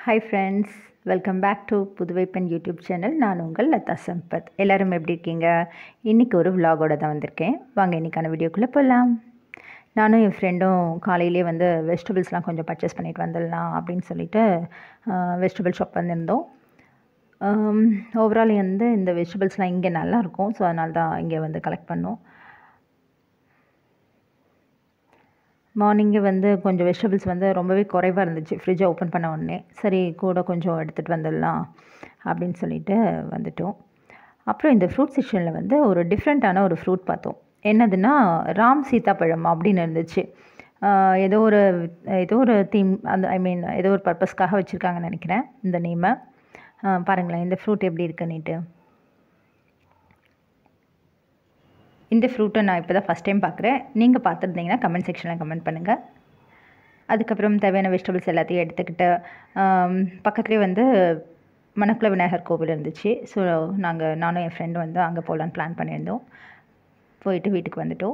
hi friends welcome back to Puduvai பெண் YouTube channel நான் உங்கள் லதா சம்பத் எல்லோரும் எப்படி இருக்கீங்க இன்றைக்கி ஒரு vlog-ஓட தான் வந்திருக்கேன் வாங்க இன்றைக்கான வீடியோக்குள்ளே போகலாம் நானும் என் ஃப்ரெண்டும் காலையிலே வந்து வெஜிடபிள்ஸ்லாம் கொஞ்சம் பர்ச்சேஸ் பண்ணிட்டு வந்துடலாம் அப்படின்னு சொல்லிட்டு வெஜிடபிள் ஷாப் வந்திருந்தோம் ஓவரால் வந்து இந்த வெஜிடபிள்ஸ்லாம் இங்கே நல்லாயிருக்கும் ஸோ அதனால தான் இங்கே வந்து கலெக்ட் பண்ணோம் மார்னிங்கே வந்து கொஞ்சம் வெஜிடபிள்ஸ் வந்து ரொம்பவே குறைவாக இருந்துச்சு ஃப்ரிட்ஜை ஓப்பன் பண்ண உடனே சரி கூட கொஞ்சம் எடுத்துகிட்டு வந்துடலாம் அப்படின்னு சொல்லிட்டு வந்துட்டோம் அப்புறம் இந்த ஃப்ரூட் செக்ஷனில் வந்து ஒரு டிஃப்ரெண்ட்டான ஒரு ஃப்ரூட் பார்த்தோம் என்னதுன்னா ராம் சீதாப்பழம் அப்படின்னு இருந்துச்சு ஆஹ் ஏதோ ஒரு ஏதோ ஒரு தீம் அந்த ஐ மீன் ஏதோ ஒரு பர்பஸ்க்காக வச்சுருக்காங்கன்னு நினைக்கிறேன் இந்த நேமை பாருங்களேன் இந்த ஃப்ரூட் எப்படி இருக்குன்னுட்டு இந்த ஃப்ரூட்டை நான் இப்போ தான் ஃபஸ்ட் டைம் பார்க்குறேன் நீங்கள் பார்த்துருந்தீங்கன்னா கமெண்ட் செக்ஷனில் கமெண்ட் பண்ணுங்கள் அதுக்கப்புறம் தேவையான வெஜிடபிள்ஸ் எல்லாத்தையும் எடுத்துக்கிட்டு ஆம், பக்கத்துலேயே வந்து மணக்குள விநாயகர் கோவில் இருந்துச்சு ஸோ நாங்கள் நானும் என் ஃப்ரெண்டும் வந்து அங்கே போகலான்னு பிளான் பண்ணியிருந்தோம் போயிட்டு வீட்டுக்கு வந்துட்டோம்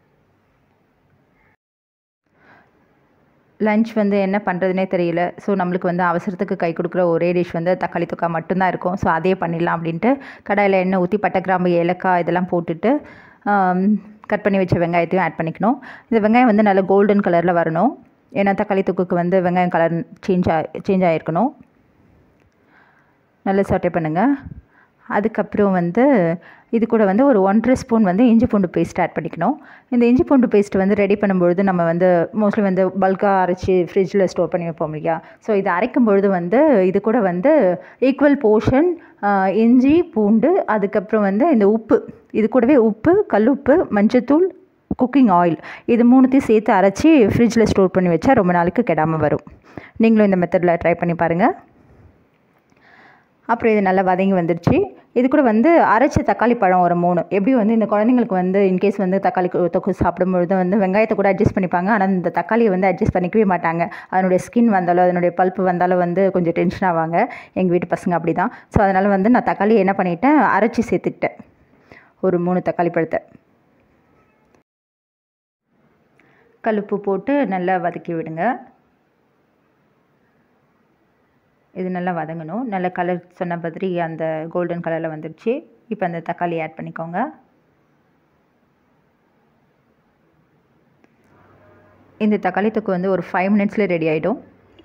லஞ்ச் வந்து என்ன பண்ணுறதுனே தெரியல ஸோ நம்மளுக்கு வந்து அவசரத்துக்கு கை கொடுக்குற ஒரே டிஷ் வந்து தக்காளி தொக்கா மட்டும்தான் இருக்கும் ஸோ அதே பண்ணிடலாம் அப்படின்ட்டு கடாயில் எண்ணெய் ஊற்றி பட்டை கிராம்பு ஏலக்காய் இதெல்லாம் போட்டுட்டு கட் பண்ணி வச்ச வெங்காயத்தையும் ஆட் பண்ணிக்கணும் இந்த வெங்காயம் வந்து நல்ல கோல்டன் கலரில் வரணும் ஏன்னா தக்காளி தொக்குக்கு வந்து வெங்காயம் கலர் சேஞ்ச் ஆ சேஞ்ச் ஆகிருக்கணும் நல்லா சாட்டே பண்ணுங்கள் அதுக்கப்புறம் வந்து இது கூட வந்து ஒரு ஒன்றரை ஸ்பூன் வந்து இஞ்சி பூண்டு பேஸ்ட் ஆட் பண்ணிக்கணும் இந்த இஞ்சி பூண்டு பேஸ்ட் வந்து ரெடி பண்ணும்பொழுது நம்ம வந்து மோஸ்ட்லி வந்து பல்காக அரைச்சி ஃப்ரிட்ஜில் ஸ்டோர் பண்ணி வைப்போம் இல்லையா ஸோ இது அரைக்கும் பொழுது வந்து இது கூட வந்து ஈக்குவல் போர்ஷன் இஞ்சி பூண்டு அதுக்கப்புறம் வந்து இந்த உப்பு இது கூடவே உப்பு கல்லுப்பு மஞ்சத்தூள் குக்கிங் ஆயில் இது மூணுத்தையும் சேர்த்து அரைச்சி ஃப்ரிட்ஜில் ஸ்டோர் பண்ணி வச்சா ரொம்ப நாளைக்கு கெடாமல் வரும் நீங்களும் இந்த மெத்தடில் ட்ரை பண்ணி பாருங்கள் அப்புறம் இது நல்லா வதங்கி வந்துருச்சு இது கூட வந்து அரைச்ச தக்காளி பழம் ஒரு மூணு எப்படி வந்து இந்த குழந்தைங்களுக்கு வந்து இன்கேஸ் வந்து தக்காளி கொ- தொக்கு சாப்பிடும்பொழுது வந்து வெங்காயத்தை கூட அட்ஜஸ்ட் பண்ணிப்பாங்க ஆனால் இந்த தக்காளியை வந்து அட்ஜஸ்ட் பண்ணிக்கவே மாட்டாங்க அதனுடைய ஸ்கின் வந்தாலும் அதனுடைய பல்ப்பு வந்தாலும் வந்து கொஞ்சம் டென்ஷன் ஆவாங்க எங்கள் வீட்டு பசங்க அப்படி தான் ஸோ அதனால் வந்து நான் தக்காளியை என்ன பண்ணிட்டேன் அரைச்சி சேர்த்துக்கிட்டேன் ஒரு மூணு தக்காளி பழத்தை கல்லுப்பு போட்டு நல்லா வதக்கி விடுங்க இது நல்லா வதங்கணும் நல்ல கலர் சொன்ன மாதிரி அந்த கோல்டன் கலரில் வந்துடுச்சு இப்போ அந்த தக்காளி ஆட் பண்ணிக்கோங்க இந்த தக்காளி தொக்கு வந்து ஒரு ஃபைவ் மினிட்ஸில் ரெடி ஆகிடும்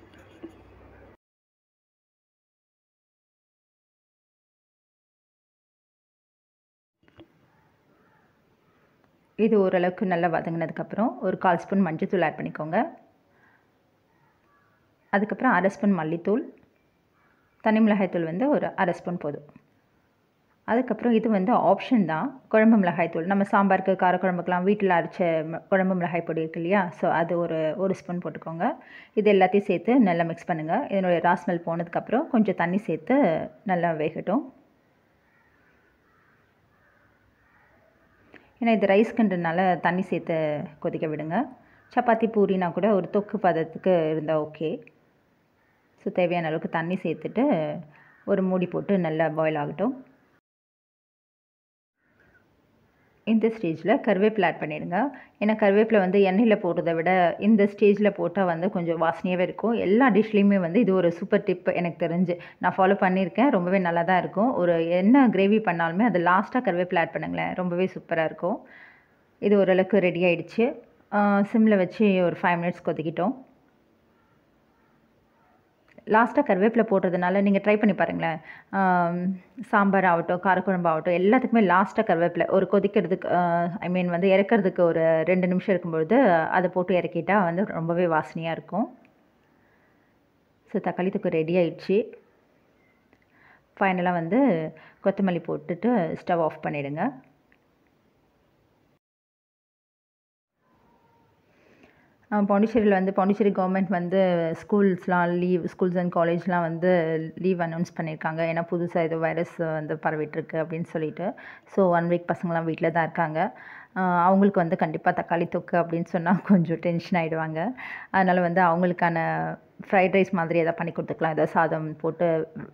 இது ஓரளவுக்கு நல்லா வதங்கினதுக்கப்புறம் ஒரு கால் ஸ்பூன் மஞ்சள்தூள் ஆட் பண்ணிக்கோங்க அதுக்கப்புறம் அரை ஸ்பூன் மல்லித்தூள் தனி மிளகாய்த்தூள் வந்து ஒரு அரை ஸ்பூன் போதும் அதுக்கப்புறம் இது வந்து ஆப்ஷன் தான் குழம்பு மிளகாய்த்தூள் நம்ம சாம்பாருக்கு காரக்குழம்புக்கெலாம் வீட்டில் அரைச்ச ம- குழம்பு மிளகாய் பொடி இருக்கு இல்லையா ஸோ அது ஒரு ஒரு ஸ்பூன் போட்டுக்கோங்க இது எல்லாத்தையும் சேர்த்து நல்லா மிக்ஸ் பண்ணுங்கள் இதனுடைய ராஸ்மெல் போனதுக்கப்புறம் கொஞ்சம் தண்ணி சேர்த்து நல்லா வேகட்டும் ஏன்னா இது ரைஸ்க்குன்றனால தண்ணி சேர்த்து கொதிக்க விடுங்க சப்பாத்தி பூரினா கூட ஒரு தொக்கு பதத்துக்கு இருந்தால் ஓகே ஸோ தேவையான அளவுக்கு தண்ணி சேர்த்துட்டு ஒரு மூடி போட்டு நல்லா பாயில் ஆகட்டும் இந்த ஸ்டேஜில் கருவேப்பிலை ஆட் பண்ணிடுங்க ஏன்னா கருவேப்பிலை வந்து எண்ணெயில் போடுறதை விட இந்த ஸ்டேஜில் போட்டால் வந்து கொஞ்சம் வாசனையாகவே இருக்கும் எல்லா டிஷ்லேயுமே வந்து இது ஒரு சூப்பர் டிப் எனக்கு தெரிஞ்சு நான் ஃபாலோ பண்ணியிருக்கேன் ரொம்பவே நல்லா தான் இருக்கும் ஒரு என்ன கிரேவி பண்ணாலுமே அது லாஸ்ட்டாக கருவேப்பிலை ஆட் பண்ணுங்களேன் ரொம்பவே சூப்பராக இருக்கும் இது ஓரளவுக்கு ரெடி ஆயிடுச்சு சிம்மில் வச்சு ஒரு ஃபைவ் மினிட்ஸ் கொதிக்கிட்டோம் லாஸ்ட்டாக கருவேப்பிலை போடுறதுனால நீங்கள் ட்ரை பண்ணி பாருங்களேன் ஆம், சாம்பார் ஆகட்டும் காரக்குழம்பு ஆகட்டும் எல்லாத்துக்குமே லாஸ்ட்டாக கருவேப்பிலை ஒரு கொதிக்கிறதுக்கு ஐ மீன் வந்து இறக்கிறதுக்கு ஒரு ரெண்டு நிமிஷம் இருக்கும்பொழுது அதை போட்டு இறக்கிட்டா வந்து ரொம்பவே வாசனையாக இருக்கும் ஸோ தக்காளி தொக்கு ரெடி ஆயிடுச்சு ஃபைனலாக வந்து கொத்தமல்லி போட்டுட்டு ஸ்டவ் ஆஃப் பண்ணிவிடுங்க பாண்டிச்சேரியில் வந்து பாண்டிச்சேரி கவர்மெண்ட் வந்து ஸ்கூல்ஸ்லாம் லீவ் ஸ்கூல்ஸ் அண்ட் காலேஜ்லாம் வந்து லீவ் அனௌன்ஸ் பண்ணியிருக்காங்க ஏன்னா புதுசாக ஏதோ வைரஸ் வந்து பரவிட்டுருக்கு அப்படின்னு சொல்லிட்டு ஸோ ஒன் வீக் பசங்களாம் வீட்டில் தான் இருக்காங்க ஆஹ் அவங்களுக்கு வந்து கண்டிப்பாக தக்காளி தொக்கு அப்படின்னு சொன்னால் கொஞ்சம் டென்ஷன் ஆகிடுவாங்க அதனால் வந்து அவங்களுக்கான ஃப்ரைட் ரைஸ் மாதிரி எதாவது பண்ணி கொடுத்துக்கலாம் ஏதாவது சாதம் போட்டு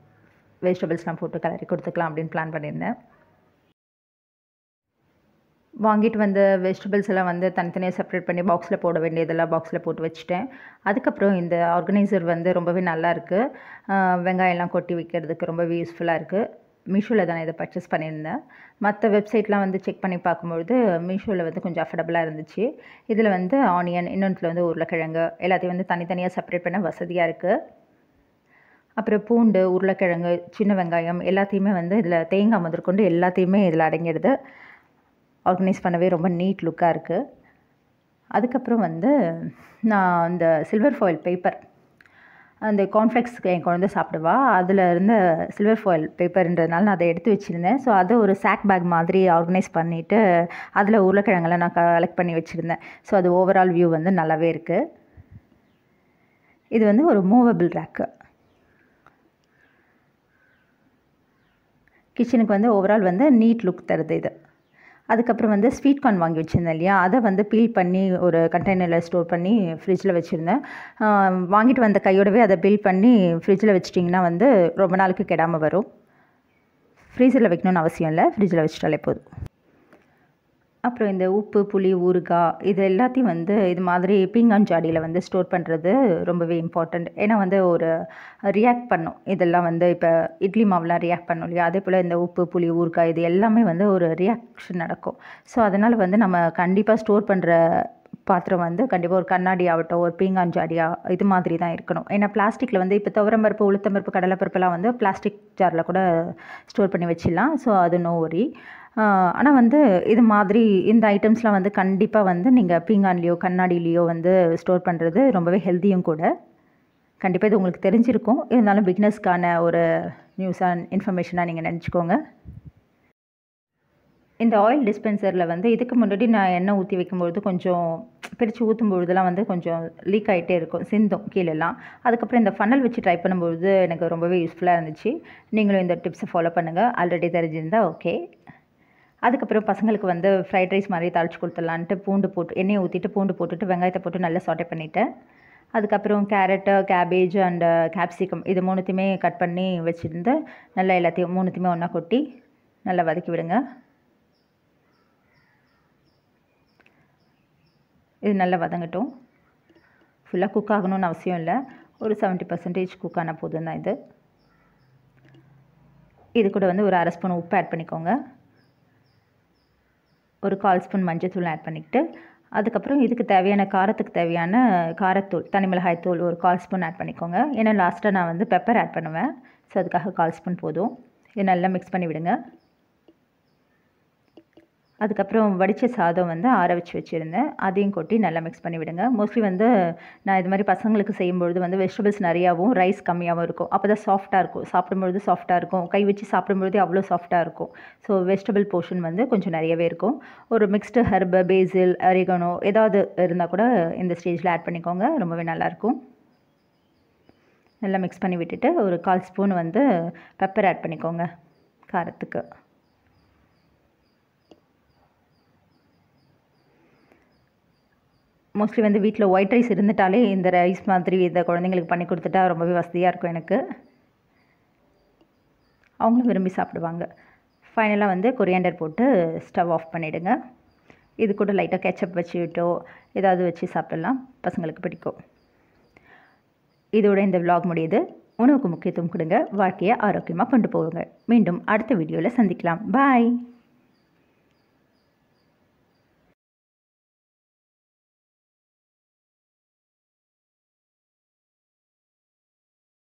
வெஜிடபிள்ஸ்லாம் போட்டு கலரி கொடுத்துக்கலாம் அப்படின்னு பிளான் பண்ணியிருந்தேன் வாங்கிட்டு வந்த வெஜிடபிள்ஸ் எல்லாம் வந்து தனித்தனியாக செப்பரேட் பண்ணி பாக்ஸில் போட வேண்டியதெல்லாம் பாக்ஸில் போட்டு வச்சுட்டேன் அதுக்கப்புறம் இந்த ஆர்கனைசர் வந்து ரொம்பவே நல்லா இருக்குது வெங்காயம்லாம் கொட்டி வைக்கிறதுக்கு ரொம்பவே யூஸ்ஃபுல்லாக இருக்குது மீஷோவில் தான் இதை பர்ச்சேஸ் பண்ணியிருந்தேன் மற்ற வெப்சைட்லாம் வந்து செக் பண்ணி பார்க்கும்பொழுது மீஷோவில் வந்து கொஞ்சம் அஃபர்டபுளாக இருந்துச்சு இதில் வந்து ஆனியன் இன்னொன்றில் வந்து உருளைக்கிழங்கு எல்லாத்தையும் வந்து தனித்தனியாக செப்பரேட் பண்ண வசதியாக இருக்குது அப்புறம் பூண்டு உருளைக்கிழங்கு சின்ன வெங்காயம் எல்லாத்தையுமே வந்து இதில் தேங்காய் முதற்கொண்டு எல்லாத்தையுமே இதில் அடங்கிடுது ஆர்கனைஸ் பண்ணவே ரொம்ப நீட் லுக்காக இருக்குது அதுக்கப்புறம் வந்து நான் இந்த சில்வர் ஃபாயில் பேப்பர் அந்த கார்ன்ஃப்ளெக்ஸ் என் குழந்தை சாப்பிடுவா அதில் இருந்த சில்வர் ஃபாயில் பேப்பர்ன்றதுனால நான் அதை எடுத்து வச்சுருந்தேன் ஸோ அதை ஒரு சாக் பேக் மாதிரி ஆர்கனைஸ் பண்ணிவிட்டு அதில் உருளைக்கிழங்கெல்லாம் நான் கலெக்ட் பண்ணி வச்சுருந்தேன் ஸோ அது ஓவரால் வியூ வந்து நல்லாவே இருக்குது இது வந்து ஒரு மூவபிள் ரேக்கு கிச்சனுக்கு வந்து ஓவரால் வந்து நீட் லுக் தருது இது அதுக்கப்புறம் வந்து ஸ்வீட் கார்ன் வாங்கி வச்சுருந்தேன் இல்லையா அதை வந்து பீல் பண்ணி ஒரு கண்டெய்னரில் ஸ்டோர் பண்ணி ஃப்ரிட்ஜில் வச்சுருந்தேன் வாங்கிட்டு வந்த கையோடவே அதை பீல் பண்ணி ஃப்ரிட்ஜில் வச்சிட்டிங்கன்னா வந்து ரொம்ப நாளுக்கு கெடாமல் வரும் ஃப்ரீசரில் வைக்கணும்னு அவசியம் இல்லை ஃப்ரிட்ஜில் வச்சுட்டாலே போதும் அப்புறம் இந்த உப்பு புளி ஊறுகாய் இது எல்லாத்தையும் வந்து இது மாதிரி பீங்கான் ஜாடியில் வந்து ஸ்டோர் பண்ணுறது ரொம்பவே இம்பார்ட்டண்ட் ஏன்னா வந்து ஒரு ரியாக்ட் பண்ணும் இதெல்லாம் வந்து இப்போ இட்லி மாவுலாம் ரியாக்ட் பண்ணும் இல்லையா அதே போல் இந்த உப்பு புளி ஊறுகாய் இது எல்லாமே வந்து ஒரு ரியாக்ஷன் நடக்கும் ஸோ அதனால் வந்து நம்ம கண்டிப்பாக ஸ்டோர் பண்ணுற பாத்திரம் வந்து கண்டிப்பாக ஒரு கண்ணாடி ஆகட்டும் ஒரு பீங்கான் ஜாடியா இது மாதிரி தான் இருக்கணும் ஏன்னா பிளாஸ்டிக்கில் வந்து இப்போ துவரம்பருப்பு உளுத்தம்பருப்பு கடலைப்பருப்புலாம் வந்து பிளாஸ்டிக் ஜாரில் கூட ஸ்டோர் பண்ணி வச்சிடலாம் ஸோ அது நோ ஒரி ஆனால் வந்து இது மாதிரி இந்த ஐட்டம்ஸ்லாம் வந்து கண்டிப்பாக வந்து நீங்கள் பீங்கான்லேயோ கண்ணாடிலேயோ வந்து ஸ்டோர் பண்ணுறது ரொம்பவே ஹெல்த்தியும் கூட கண்டிப்பாக இது உங்களுக்கு தெரிஞ்சிருக்கும் இருந்தாலும் பிக்னஸ்க்கான ஒரு நியூஸாக இன்ஃபர்மேஷனாக நீங்கள் நினச்சிக்கோங்க இந்த ஆயில் டிஸ்பென்சரில் வந்து இதுக்கு முன்னாடி நான் எண்ணெய் ஊற்றி வைக்கும்பொழுது கொஞ்சம் பிரித்து ஊற்றும் பொழுதுலாம் வந்து கொஞ்சம் லீக் ஆகிட்டே இருக்கும் சிந்தும் கீழெல்லாம் அதுக்கப்புறம் இந்த ஃபனல் வச்சு ட்ரை பண்ணும்பொழுது எனக்கு ரொம்பவே யூஸ்ஃபுல்லாக இருந்துச்சு நீங்களும் இந்த டிப்ஸை ஃபாலோ பண்ணுங்கள் ஆல்ரெடி தெரிஞ்சிருந்தால் ஓகே அதுக்கப்புறம் பசங்களுக்கு வந்து ஃப்ரைட் ரைஸ் மாதிரி தாளிச்சு கொடுத்துடலான்ட்டு பூண்டு போட்டு எண்ணெயை ஊற்றிட்டு பூண்டு போட்டுட்டு வெங்காயத்தை போட்டு நல்லா சாட்டை பண்ணிவிட்டேன் அதுக்கப்புறம் கேரட்டு கேபேஜ் அண்ட் கேப்சிகம் இது மூணுத்தையுமே கட் பண்ணி வச்சுருந்து நல்லா எல்லாத்தையும் மூணுத்தையுமே ஒன்றா கொட்டி நல்லா வதக்கி விடுங்க இது நல்லா வதங்கட்டும் ஃபுல்லாக குக் ஆகணும்னு அவசியம் இல்லை ஒரு செவன்ட்டி பர்சன்டேஜ் குக் ஆனால் போதும் தான் இது இது கூட வந்து ஒரு அரை ஸ்பூன் உப்பு ஆட் பண்ணிக்கோங்க ஒரு கால் ஸ்பூன் மஞ்சத்தூள் ஆட் பண்ணிக்கிட்டு அதுக்கப்புறம் இதுக்கு தேவையான காரத்துக்கு தேவையான காரத்தூள் தனி மிளகாய் தூள் ஒரு கால் ஸ்பூன் ஆட் பண்ணிக்கோங்க ஏன்னா லாஸ்ட்டாக நான் வந்து பெப்பர் ஆட் பண்ணுவேன் ஸோ அதுக்காக கால் ஸ்பூன் போதும் இது நல்லா மிக்ஸ் பண்ணி விடுங்க அதுக்கப்புறம் வடித்த சாதம் வந்து ஆற வச்சு வச்சுருந்தேன் அதையும் கொட்டி நல்லா மிக்ஸ் பண்ணி விடுங்க மோஸ்ட்லி வந்து நான் இது மாதிரி பசங்களுக்கு செய்யும்பொழுது வந்து வெஜிடபிள்ஸ் நிறையாவும் ரைஸ் கம்மியாகவும் இருக்கும் அப்போ தான் சாஃப்டாக இருக்கும் சாப்பிடும்பொழுது சாஃப்டாக இருக்கும் கை வச்சு சாப்பிடும்பொழுதே அவ்வளோ சாஃப்டாக இருக்கும் ஸோ வெஜிடபிள் போர்ஷன் வந்து கொஞ்சம் நிறையவே இருக்கும் ஒரு மிக்ஸ்டு ஹர்பு பேசில் அரிகனோ ஏதாவது இருந்தால் கூட இந்த ஸ்டேஜில் ஆட் பண்ணிக்கோங்க ரொம்பவே நல்லாயிருக்கும் நல்லா மிக்ஸ் பண்ணி விட்டுட்டு ஒரு கால் ஸ்பூன் வந்து பெப்பர் ஆட் பண்ணிக்கோங்க காரத்துக்கு மோஸ்ட்லி வந்து வீட்டில் ஒயிட் ரைஸ் இருந்துட்டாலே இந்த ரைஸ் மாதிரி இந்த குழந்தைங்களுக்கு பண்ணி கொடுத்துட்டா ரொம்பவே வசதியாக இருக்கும் எனக்கு அவங்களும் விரும்பி சாப்பிடுவாங்க ஃபைனலாக வந்து கொரியாண்டர் போட்டு ஸ்டவ் ஆஃப் பண்ணிவிடுங்க இது கூட லைட்டாக கெச்சப் வச்சுக்கிட்டோ ஏதாவது வச்சு சாப்பிடலாம் பசங்களுக்கு பிடிக்கும் இதோட இந்த விலாக் முடியுது உணவுக்கு முக்கியத்துவம் கொடுங்க வாழ்க்கையை ஆரோக்கியமாக கொண்டு போகுங்க மீண்டும் அடுத்த வீடியோவில் சந்திக்கலாம் பாய்